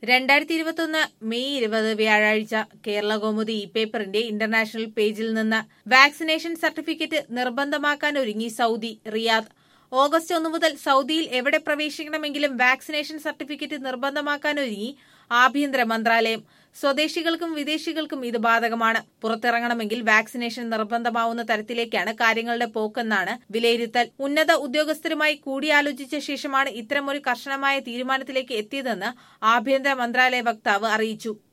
രണ്ടായിരത്തി ഇരുപത്തൊന്ന് മെയ് ഇരുപത് വ്യാഴാഴ്ച കേരള കൗമുദി ഇ പേപ്പറിന്റെ ഇന്റർനാഷണൽ പേജിൽ നിന്ന് വാക്സിനേഷൻ സർട്ടിഫിക്കറ്റ് നിർബന്ധമാക്കാൻ ഒരുങ്ങി സൗദി റിയാദ് ഓഗസ്റ്റ് ഒന്ന് മുതൽ സൗദിയിൽ എവിടെ പ്രവേശിക്കണമെങ്കിലും വാക്സിനേഷൻ സർട്ടിഫിക്കറ്റ് നിർബന്ധമാക്കാനൊരുങ്ങി ആഭ്യന്തര മന്ത്രാലയം സ്വദേശികൾക്കും വിദേശികൾക്കും ഇത് ബാധകമാണ് പുറത്തിറങ്ങണമെങ്കിൽ വാക്സിനേഷൻ നിർബന്ധമാവുന്ന തരത്തിലേക്കാണ് കാര്യങ്ങളുടെ പോക്കെന്നാണ് വിലയിരുത്തൽ ഉന്നത ഉദ്യോഗസ്ഥരുമായി കൂടിയാലോചിച്ച ശേഷമാണ് ഇത്തരമൊരു കർശനമായ തീരുമാനത്തിലേക്ക് എത്തിയതെന്ന് ആഭ്യന്തര മന്ത്രാലയ വക്താവ് അറിയിച്ചു